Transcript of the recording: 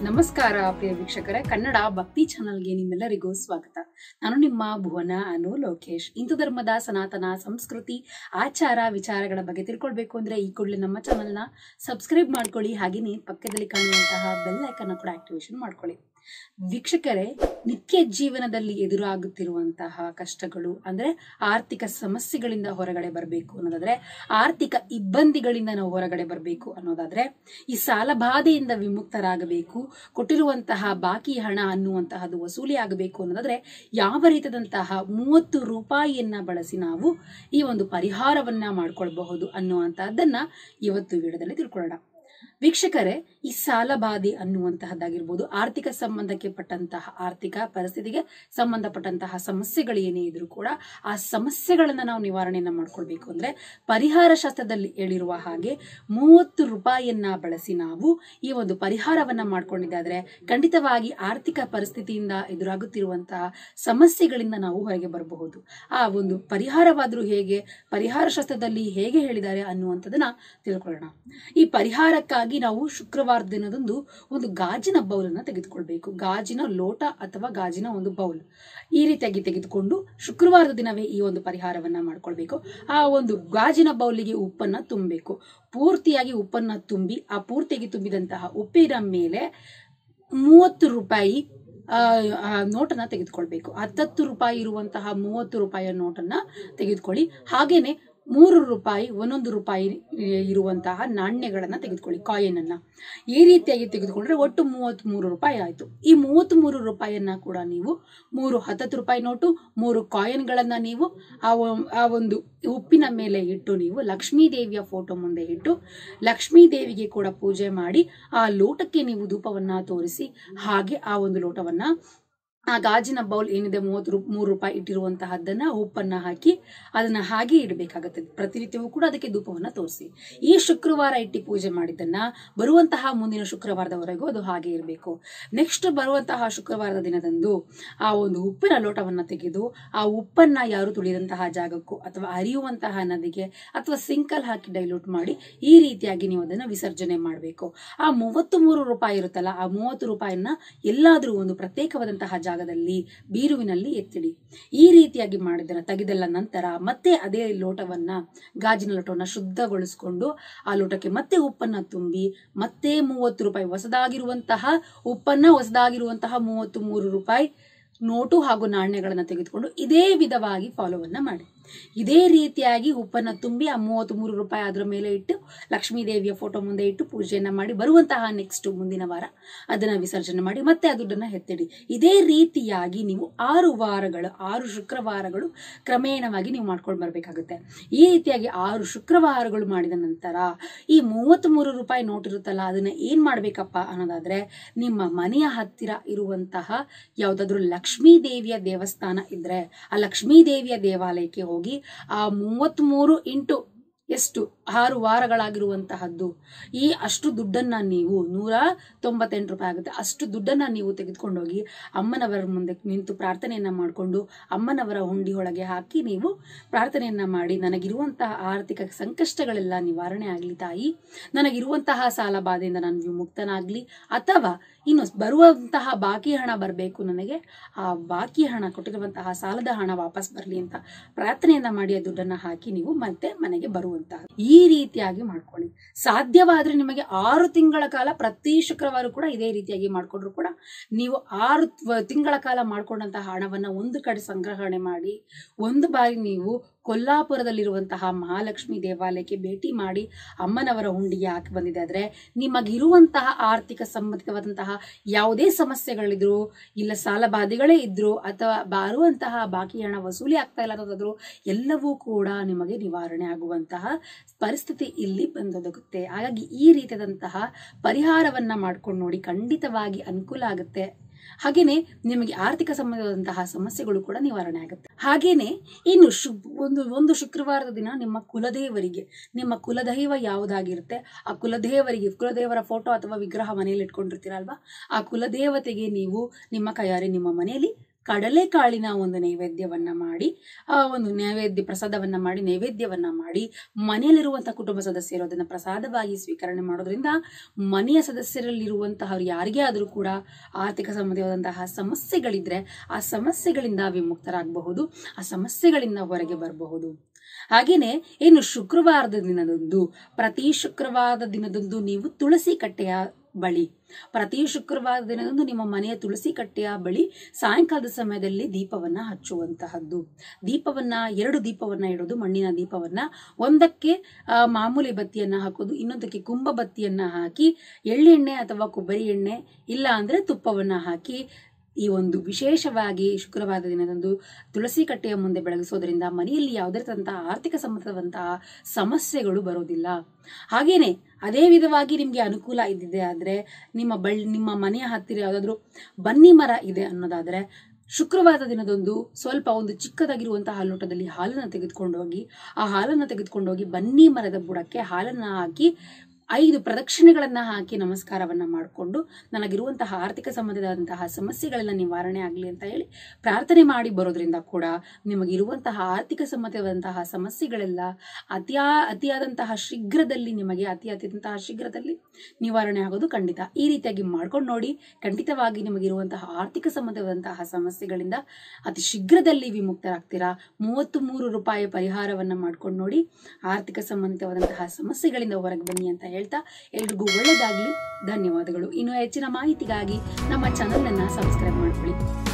ನಮಸ್ಕಾರ ಪ್ರಿಯ ವೀಕ್ಷಕರೇ ಕನ್ನಡ ಭಕ್ತಿ ಚಾನಲ್ಗೆ ನಿಮ್ಮೆಲ್ಲರಿಗೂ ಸ್ವಾಗತ ನಾನು ನಿಮ್ಮ ಭುವನ ಅನು ಲೋಕೇಶ್ ಹಿಂದೂ ಧರ್ಮದ ಸನಾತನ ಸಂಸ್ಕೃತಿ ಆಚಾರ ವಿಚಾರಗಳ ಬಗ್ಗೆ ತಿಳ್ಕೊಳ್ಬೇಕು ಅಂದ್ರೆ ಈ ಕೂಡಲೇ ನಮ್ಮ ಚಾನಲ್ನ ಸಬ್ಸ್ಕ್ರೈಬ್ ಮಾಡ್ಕೊಳ್ಳಿ ಹಾಗೆಯೇ ಪಕ್ಕದಲ್ಲಿ ಕಾಣುವಂತಹ ಬೆಲ್ ಐಕನ್ ಕೂಡ ಆಕ್ಟಿವೇಶನ್ ಮಾಡ್ಕೊಳ್ಳಿ ವೀಕ್ಷಕರೇ ನಿತ್ಯ ಜೀವನದಲ್ಲಿ ಎದುರಾಗುತ್ತಿರುವಂತಹ ಕಷ್ಟಗಳು ಅಂದ್ರೆ ಆರ್ಥಿಕ ಸಮಸ್ಯೆಗಳಿಂದ ಹೊರಗಡೆ ಬರಬೇಕು ಅನ್ನೋದಾದ್ರೆ ಆರ್ಥಿಕ ಇಬ್ಬಂದಿಗಳಿಂದ ನಾವು ಹೊರಗಡೆ ಬರಬೇಕು ಅನ್ನೋದಾದ್ರೆ ಈ ಸಾಲ ಬಾಧೆಯಿಂದ ವಿಮುಕ್ತರಾಗಬೇಕು ಕೊಟ್ಟಿರುವಂತಹ ಬಾಕಿ ಹಣ ಅನ್ನುವಂತಹದ್ದು ವಸೂಲಿ ಆಗಬೇಕು ಅನ್ನೋದಾದ್ರೆ ಯಾವ ರೀತಿಯಾದಂತಹ ಮೂವತ್ತು ರೂಪಾಯಿಯನ್ನ ಬಳಸಿ ನಾವು ಈ ಒಂದು ಪರಿಹಾರವನ್ನ ಮಾಡ್ಕೊಳ್ಬಹುದು ಅನ್ನುವಂತಹದ್ದನ್ನ ಇವತ್ತು ವಿಡಿಯೋದಲ್ಲಿ ತಿಳ್ಕೊಳ್ಳೋಣ ವೀಕ್ಷಕರೇ ಈ ಸಾಲ ಬಾಧೆ ಅನ್ನುವಂತಹದ್ದಾಗಿರ್ಬೋದು ಆರ್ಥಿಕ ಸಂಬಂಧಕ್ಕೆ ಪಟ್ಟಂತಹ ಆರ್ಥಿಕ ಪರಿಸ್ಥಿತಿಗೆ ಸಂಬಂಧಪಟ್ಟಂತಹ ಸಮಸ್ಯೆಗಳು ಏನೇ ಇದ್ರೂ ಕೂಡ ಆ ಸಮಸ್ಯೆಗಳನ್ನ ನಾವು ನಿವಾರಣೆಯನ್ನ ಮಾಡ್ಕೊಳ್ಬೇಕು ಅಂದ್ರೆ ಪರಿಹಾರ ಶಾಸ್ತ್ರದಲ್ಲಿ ಹೇಳಿರುವ ಹಾಗೆ ಮೂವತ್ತು ರೂಪಾಯಿಯನ್ನ ಬಳಸಿ ನಾವು ಈ ಒಂದು ಪರಿಹಾರವನ್ನ ಮಾಡ್ಕೊಂಡಿದ್ದಾದ್ರೆ ಖಂಡಿತವಾಗಿ ಆರ್ಥಿಕ ಪರಿಸ್ಥಿತಿಯಿಂದ ಎದುರಾಗುತ್ತಿರುವಂತಹ ಸಮಸ್ಯೆಗಳಿಂದ ನಾವು ಹೊರಗೆ ಬರಬಹುದು ಆ ಒಂದು ಪರಿಹಾರವಾದ್ರೂ ಹೇಗೆ ಪರಿಹಾರ ಶಾಸ್ತ್ರದಲ್ಲಿ ಹೇಗೆ ಹೇಳಿದ್ದಾರೆ ಅನ್ನುವಂಥದ್ದನ್ನ ತಿಳ್ಕೊಳ್ಳೋಣ ಈ ಪರಿಹಾರಕ್ಕಾಗಿ ನಾವು ಶುಕ್ರವಾರ ದಿನದಂದು ಒಂದು ಗಾಜಿನ ಬೌಲನ್ನ ತೆಗೆದುಕೊಳ್ಬೇಕು ಗಾಜಿನ ಲೋಟ ಅಥವಾ ಗಾಜಿನ ಒಂದು ಬೌಲ್ ಈ ರೀತಿಯಾಗಿ ತೆಗೆದುಕೊಂಡು ಶುಕ್ರವಾರದ ದಿನವೇ ಈ ಒಂದು ಪರಿಹಾರವನ್ನ ಮಾಡ್ಕೊಳ್ಬೇಕು ಆ ಒಂದು ಗಾಜಿನ ಬೌಲಿಗೆ ಉಪ್ಪನ್ನ ತುಂಬಬೇಕು ಪೂರ್ತಿಯಾಗಿ ಉಪ್ಪನ್ನ ತುಂಬಿ ಆ ಪೂರ್ತಿಯಾಗಿ ತುಂಬಿದಂತಹ ಉಪ್ಪಿನ ಮೇಲೆ ಮೂವತ್ತು ರೂಪಾಯಿ ಆ, ಆ ನೋಟನ್ನ ತೆಗೆದುಕೊಳ್ಬೇಕು ಹತ್ತತ್ತು ರೂಪಾಯಿ ಇರುವಂತಹ ಮೂವತ್ತು ರೂಪಾಯಿಯ ನೋಟನ್ನ ತೆಗೆದುಕೊಳ್ಳಿ ಹಾಗೇನೆ ಮೂರು ರೂಪಾಯಿ ಒಂದೊಂದು ರೂಪಾಯಿ ಇರುವಂತಹ ನಾಣ್ಯಗಳನ್ನ ತೆಗೆದುಕೊಳ್ಳಿ ಕಾಯಿನ್ ಅನ್ನ ಈ ರೀತಿಯಾಗಿ ತೆಗೆದುಕೊಂಡ್ರೆ ಒಟ್ಟು ಮೂವತ್ತ್ ಮೂರು ರೂಪಾಯಿ ಆಯ್ತು ಈ ಮೂವತ್ತ್ ಮೂರು ರೂಪಾಯಿಯನ್ನ ಕೂಡ ನೀವು ಮೂರು ಹತ್ತತ್ತು ರೂಪಾಯಿ ನೋಟು ಮೂರು ಕಾಯಿನ್ಗಳನ್ನ ನೀವು ಆ ಒ- ಆ ಒಂದು ಉಪ್ಪಿನ ಮೇಲೆ ಇಟ್ಟು ನೀವು ಲಕ್ಷ್ಮೀ ದೇವಿಯ ಫೋಟೋ ಮುಂದೆ ಇಟ್ಟು ಲಕ್ಷ್ಮೀ ದೇವಿಗೆ ಕೂಡ ಪೂಜೆ ಮಾಡಿ ಆ ಲೋಟಕ್ಕೆ ನೀವು ಧೂಪವನ್ನ ತೋರಿಸಿ ಹಾಗೆ ಆ ಒಂದು ಲೋಟವನ್ನ ಆ ಗಾಜಿನ ಬೌಲ್ ಏನಿದೆ ಮೂವತ್ತು ರೂ ಮೂರು ರೂಪಾಯಿ ಇಟ್ಟಿರುವಂತಹದ್ದನ್ನ ಉಪ್ಪನ್ನ ಹಾಕಿ ಅದನ್ನ ಹಾಗೆ ಇಡಬೇಕಾಗತ್ತೆ ಪ್ರತಿನಿತ್ಯವೂ ಕೂಡ ಅದಕ್ಕೆ ಧೂಪವನ್ನ ತೋರಿಸಿ ಈ ಶುಕ್ರವಾರ ಇಟ್ಟು ಪೂಜೆ ಮಾಡಿದ್ದನ್ನ ಬರುವಂತಹ ಮುಂದಿನ ಶುಕ್ರವಾರದವರೆಗೂ ಅದು ಹಾಗೆ ಇರಬೇಕು ನೆಕ್ಸ್ಟ್ ಬರುವಂತಹ ಶುಕ್ರವಾರದ ದಿನದಂದು ಆ ಒಂದು ಉಪ್ಪಿನ ಲೋಟವನ್ನ ತೆಗೆದು ಆ ಉಪ್ಪನ್ನ ಯಾರು ತುಳಿದಂತಹ ಜಾಗಕ್ಕೂ ಅಥವಾ ಹರಿಯುವಂತಹ ನದಿಗೆ ಅಥವಾ ಸಿಂಕಲ್ ಹಾಕಿ ಡೈಲ್ಯೂಟ್ ಮಾಡಿ ಈ ರೀತಿಯಾಗಿ ನೀವು ಅದನ್ನ ವಿಸರ್ಜನೆ ಮಾಡಬೇಕು ಆ ಮೂವತ್ತು ಮೂರು ರೂಪಾಯಿ ಇರುತ್ತಲ್ಲ ಆ ಮೂವತ್ತು ರೂಪಾಯಿನ ಎಲ್ಲಾದ್ರೂ ಒಂದು ಪ್ರತ್ಯೇಕವಾದಂತಹ ಜಾಗದಲ್ಲಿ ಬೀರುವಿನಲ್ಲಿ ಎತ್ತಿಡಿ ಈ ರೀತಿಯಾಗಿ ಮಾಡಿದ ತೆಗೆದಲ್ಲ ನಂತರ ಮತ್ತೆ ಅದೇ ಲೋಟವನ್ನ ಗಾಜಿನ ಲೋಟವನ್ನ ಶುದ್ಧಗೊಳಿಸಿಕೊಂಡು ಆ ಲೋಟಕ್ಕೆ ಮತ್ತೆ ಉಪ್ಪನ್ನ ತುಂಬಿ ಮತ್ತೆ ಮೂವತ್ತು ರೂಪಾಯಿ ಹೊಸದಾಗಿರುವಂತಹ ಉಪ್ಪನ್ನ ಹೊಸದಾಗಿರುವಂತಹ ಮೂವತ್ತು ಮೂರು ರೂಪಾಯಿ ನೋಟು ಹಾಗೂ ನಾಣ್ಯಗಳನ್ನ ತೆಗೆದುಕೊಂಡು ಇದೇ ವಿಧವಾಗಿ ಫಾಲೋವನ್ನ ಮಾಡಿ ಇದೇ ರೀತಿಯಾಗಿ ಉಪ್ಪನ್ನ ತುಂಬಿ ಆ ಮೂವತ್ತ್ ಮೂರು ರೂಪಾಯಿ ಅದರ ಮೇಲೆ ಇಟ್ಟು ಲಕ್ಷ್ಮೀ ದೇವಿಯ ಫೋಟೋ ಮುಂದೆ ಇಟ್ಟು ಪೂಜೆಯನ್ನ ಮಾಡಿ ಬರುವಂತಹ ನೆಕ್ಸ್ಟ್ ಮುಂದಿನ ವಾರ ಅದನ್ನ ವಿಸರ್ಜನೆ ಮಾಡಿ ಮತ್ತೆ ಆ ದುಡ್ಡನ್ನ ಎತ್ತಿಡಿ ಇದೇ ರೀತಿಯಾಗಿ ನೀವು ಆರು ವಾರಗಳು ಆರು ಶುಕ್ರವಾರಗಳು ಕ್ರಮೇಣವಾಗಿ ನೀವು ಮಾಡ್ಕೊಂಡು ಬರ್ಬೇಕಾಗುತ್ತೆ ಈ ರೀತಿಯಾಗಿ ಆರು ಶುಕ್ರವಾರಗಳು ಮಾಡಿದ ನಂತರ ಈ ಮೂವತ್ತ್ ಮೂರು ರೂಪಾಯಿ ನೋಟ್ ಇರುತ್ತಲ್ಲ ಅದನ್ನ ಏನ್ ಮಾಡ್ಬೇಕಪ್ಪ ಅನ್ನೋದಾದ್ರೆ ನಿಮ್ಮ ಮನೆಯ ಹತ್ತಿರ ಇರುವಂತಹ ಯಾವ್ದಾದ್ರು ಲಕ್ಷ್ಮೀ ದೇವಿಯ ದೇವಸ್ಥಾನ ಇದ್ರೆ ಆ ಲಕ್ಷ್ಮೀ ದೇವಿಯ ದೇವಾಲಯಕ್ಕೆ ಹೋಗಿ ಆ ಮೂವತ್ತ್ ಮೂರು ಇಂಟು ಎಷ್ಟು ಆರು ವಾರಗಳಾಗಿರುವಂತಹದ್ದು ಈ ಅಷ್ಟು ದುಡ್ಡನ್ನ ನೀವು ನೂರ ತೊಂಬತ್ತೆಂಟು ರೂಪಾಯಿ ಆಗುತ್ತೆ ಅಷ್ಟು ದುಡ್ಡನ್ನ ನೀವು ತೆಗೆದುಕೊಂಡೋಗಿ ಅಮ್ಮನವರ ಮುಂದೆ ನಿಂತು ಪ್ರಾರ್ಥನೆಯನ್ನ ಮಾಡಿಕೊಂಡು ಅಮ್ಮನವರ ಹುಂಡಿ ಒಳಗೆ ಹಾಕಿ ನೀವು ಪ್ರಾರ್ಥನೆಯನ್ನ ಮಾಡಿ ನನಗಿರುವಂತಹ ಆರ್ಥಿಕ ಸಂಕಷ್ಟಗಳೆಲ್ಲ ನಿವಾರಣೆ ಆಗ್ಲಿ ತಾಯಿ ನನಗಿರುವಂತಹ ಸಾಲ ಬಾಧೆಯಿಂದ ನಾನು ವಿಮುಕ್ತನಾಗ್ಲಿ ಅಥವಾ ಇನ್ನು ಬರುವಂತಹ ಬಾಕಿ ಹಣ ಬರಬೇಕು ನನಗೆ ಆ ಬಾಕಿ ಹಣ ಕೊಟ್ಟಿರುವಂತಹ ಸಾಲದ ಹಣ ವಾಪಸ್ ಬರಲಿ ಅಂತ ಪ್ರಾರ್ಥನೆಯನ್ನ ಮಾಡಿ ಆ ದುಡ್ಡನ್ನ ಹಾಕಿ ನೀವು ಮತ್ತೆ ಮನೆಗೆ ಬರುವಂತಹ ಈ ರೀತಿಯಾಗಿ ಮಾಡ್ಕೊಳ್ಳಿ ಸಾಧ್ಯವಾದ್ರೆ ನಿಮಗೆ ಆರು ತಿಂಗಳ ಕಾಲ ಪ್ರತಿ ಶುಕ್ರವಾರ ಕೂಡ ಇದೇ ರೀತಿಯಾಗಿ ಮಾಡ್ಕೊಂಡ್ರು ಕೂಡ ನೀವು ಆರು ತ್ವ- ತಿಂಗಳ ಕಾಲ ಮಾಡ್ಕೊಂಡಂತಹ ಹಣವನ್ನ ಒಂದು ಕಡೆ ಸಂಗ್ರಹಣೆ ಮಾಡಿ ಒಂದು ಬಾರಿ ನೀವು ಕೊಲ್ಲಾಪುರದಲ್ಲಿರುವಂತಹ ಮಹಾಲಕ್ಷ್ಮಿ ದೇವಾಲಯಕ್ಕೆ ಭೇಟಿ ಮಾಡಿ ಅಮ್ಮನವರ ಹುಂಡಿಗೆ ಹಾಕಿ ಬಂದಿದೆ ಆದ್ರೆ ನಿಮಗಿರುವಂತಹ ಆರ್ಥಿಕ ಸಂಬಂಧಿತವಾದಂತಹ ಯಾವುದೇ ಸಮಸ್ಯೆಗಳಿದ್ರು ಇಲ್ಲ ಸಾಲ ಬಾಧೆಗಳೇ ಇದ್ರು ಅಥವಾ ಬರುವಂತಹ ಬಾಕಿ ಹಣ ವಸೂಲಿ ಆಗ್ತಾ ಇಲ್ಲ ಅನ್ನೋದಾದ್ರು ಎಲ್ಲವೂ ಕೂಡ ನಿಮಗೆ ನಿವಾರಣೆ ಆಗುವಂತಹ ಪರಿಸ್ಥಿತಿ ಇಲ್ಲಿ ಬಂದೊದಗುತ್ತೆ ಹಾಗಾಗಿ ಈ ರೀತಿಯಾದಂತಹ ಪರಿಹಾರವನ್ನ ಮಾಡ್ಕೊಂಡು ನೋಡಿ ಖಂಡಿತವಾಗಿ ಅನುಕೂಲ ಆಗುತ್ತೆ ಹಾಗೇನೆ ನಿಮಗೆ ಆರ್ಥಿಕ ಸಂಬಂಧವಾದಂತಹ ಸಮಸ್ಯೆಗಳು ಕೂಡ ನಿವಾರಣೆ ಆಗುತ್ತೆ ಹಾಗೇನೆ ಇನ್ನು ಶು ಒಂದು ಒಂದು ಶುಕ್ರವಾರದ ದಿನ ನಿಮ್ಮ ಕುಲದೇವರಿಗೆ ನಿಮ್ಮ ಕುಲದೈವ ಯಾವುದಾಗಿರುತ್ತೆ ಆ ಕುಲದೇವರಿಗೆ ಕುಲದೇವರ ಫೋಟೋ ಅಥವಾ ವಿಗ್ರಹ ಮನೆಯಲ್ಲಿ ಇಟ್ಕೊಂಡಿರ್ತೀರಲ್ವಾ ಆ ಕುಲದೇವತೆಗೆ ನೀವು ನಿಮ್ಮ ಕೈಯಾರೆ ನಿಮ್ಮ ಮನೆಯಲ್ಲಿ ಕಡಲೆಕಾಳಿನ ಒಂದು ನೈವೇದ್ಯವನ್ನ ಮಾಡಿ ಆ ಒಂದು ನೈವೇದ್ಯ ಪ್ರಸಾದವನ್ನ ಮಾಡಿ ನೈವೇದ್ಯವನ್ನ ಮಾಡಿ ಮನೆಯಲ್ಲಿರುವಂತಹ ಕುಟುಂಬ ಸದಸ್ಯರು ಅದನ್ನ ಪ್ರಸಾದವಾಗಿ ಸ್ವೀಕರಣೆ ಮಾಡೋದ್ರಿಂದ ಮನೆಯ ಸದಸ್ಯರಲ್ಲಿರುವಂತಹ ಯಾರಿಗೇ ಆದರೂ ಕೂಡ ಆರ್ಥಿಕ ಸಂಬಂಧವಾದಂತಹ ಸಮಸ್ಯೆಗಳಿದ್ರೆ ಆ ಸಮಸ್ಯೆಗಳಿಂದ ವಿಮುಕ್ತರಾಗಬಹುದು ಆ ಸಮಸ್ಯೆಗಳಿಂದ ಹೊರಗೆ ಬರಬಹುದು ಹಾಗೇನೆ ಏನು ಶುಕ್ರವಾರದ ದಿನದಂದು ಪ್ರತಿ ಶುಕ್ರವಾರದ ದಿನದಂದು ನೀವು ತುಳಸಿ ಕಟ್ಟೆಯ ಬಳಿ ಪ್ರತಿ ಶುಕ್ರವಾರ ದಿನದಂದು ನಿಮ್ಮ ಮನೆಯ ತುಳಸಿ ಕಟ್ಟೆಯ ಬಳಿ ಸಾಯಂಕಾಲದ ಸಮಯದಲ್ಲಿ ದೀಪವನ್ನ ಹಚ್ಚುವಂತಹದ್ದು ದೀಪವನ್ನ ಎರಡು ದೀಪವನ್ನ ಇಡೋದು ಮಣ್ಣಿನ ದೀಪವನ್ನ ಒಂದಕ್ಕೆ ಆ, ಮಾಮೂಲಿ ಬತ್ತಿಯನ್ನ ಹಾಕೋದು ಇನ್ನೊಂದಕ್ಕೆ ಕುಂಭ ಬತ್ತಿಯನ್ನ ಹಾಕಿ ಎಳ್ಳೆಣ್ಣೆ ಅಥವಾ ಕೊಬ್ಬರಿ ಎಣ್ಣೆ ಇಲ್ಲ ಅಂದ್ರೆ ತುಪ್ಪವನ್ನ ಹಾಕಿ ಈ ಒಂದು ವಿಶೇಷವಾಗಿ ಶುಕ್ರವಾರದ ದಿನದಂದು ತುಳಸಿ ಕಟ್ಟೆಯ ಮುಂದೆ ಬೆಳಗಿಸೋದ್ರಿಂದ ಮನೆಯಲ್ಲಿ ಯಾವುದೇ ತರದಂತಹ ಆರ್ಥಿಕ ಸಂಬಂಧವಂತಹ ಸಮಸ್ಯೆಗಳು ಬರೋದಿಲ್ಲ ಹಾಗೇನೆ ಅದೇ ವಿಧವಾಗಿ ನಿಮ್ಗೆ ಅನುಕೂಲ ಇದ್ದಿದೆ ಆದ್ರೆ ನಿಮ್ಮ ಬಳ್ಳಿ ನಿಮ್ಮ ಮನೆಯ ಹತ್ತಿರ ಯಾವ್ದಾದ್ರು ಬನ್ನಿ ಮರ ಇದೆ ಅನ್ನೋದಾದ್ರೆ ಶುಕ್ರವಾರದ ದಿನದಂದು ಸ್ವಲ್ಪ ಒಂದು ಚಿಕ್ಕದಾಗಿರುವಂತಹ ಲೋಟದಲ್ಲಿ ಹಾಲನ್ನು ತೆಗೆದುಕೊಂಡೋಗಿ ಆ ಹಾಲನ್ನು ತೆಗೆದುಕೊಂಡೋಗಿ ಬನ್ನಿ ಮರದ ಬುಡಕ್ಕೆ ಹಾಲನ್ನ ಹಾಕಿ ಐದು ಪ್ರದಕ್ಷಿಣೆಗಳನ್ನ ಹಾಕಿ ನಮಸ್ಕಾರವನ್ನ ಮಾಡಿಕೊಂಡು ನನಗಿರುವಂತಹ ಆರ್ಥಿಕ ಸಂಬಂಧದಂತಹ ಸಮಸ್ಯೆಗಳೆಲ್ಲ ನಿವಾರಣೆ ಆಗಲಿ ಅಂತ ಹೇಳಿ ಪ್ರಾರ್ಥನೆ ಮಾಡಿ ಬರೋದ್ರಿಂದ ಕೂಡ ನಿಮಗಿರುವಂತಹ ಆರ್ಥಿಕ ಸಂಬಂಧವಾದಂತಹ ಸಮಸ್ಯೆಗಳೆಲ್ಲ ಅತಿಯಾ ಅತಿಯಾದಂತಹ ಶೀಘ್ರದಲ್ಲಿ ನಿಮಗೆ ಅತಿ ಅತಿಯಾದಂತಹ ಶೀಘ್ರದಲ್ಲಿ ನಿವಾರಣೆ ಆಗೋದು ಖಂಡಿತ ಈ ರೀತಿಯಾಗಿ ಮಾಡ್ಕೊಂಡು ನೋಡಿ ಖಂಡಿತವಾಗಿ ನಿಮಗಿರುವಂತಹ ಆರ್ಥಿಕ ಸಂಬಂಧವಾದಂತಹ ಸಮಸ್ಯೆಗಳಿಂದ ಅತಿ ಶೀಘ್ರದಲ್ಲಿ ವಿಮುಕ್ತರಾಗ್ತೀರಾ ಮೂವತ್ತು ಮೂರು ರೂಪಾಯಿ ಪರಿಹಾರವನ್ನ ಮಾಡ್ಕೊಂಡು ನೋಡಿ ಆರ್ಥಿಕ ಸಂಬಂಧಿತವಾದಂತಹ ಸಮಸ್ಯೆಗಳಿಂದ ಹೊರಗೆ ಬನ್ನಿ ಅಂತ ಹೇಳ್ತಾ ಎಲ್ರಿಗೂ ಒಳ್ಳೆಯದಾಗ್ಲಿ ಧನ್ಯವಾದಗಳು ಇನ್ನು ಹೆಚ್ಚಿನ ಮಾಹಿತಿಗಾಗಿ ನಮ್ಮ ಚಾನಲ್ ಅನ್ನ ಸಬ್ಸ್ಕ್ರೈಬ್ ಮಾಡ್ಕೊಳ್ಳಿ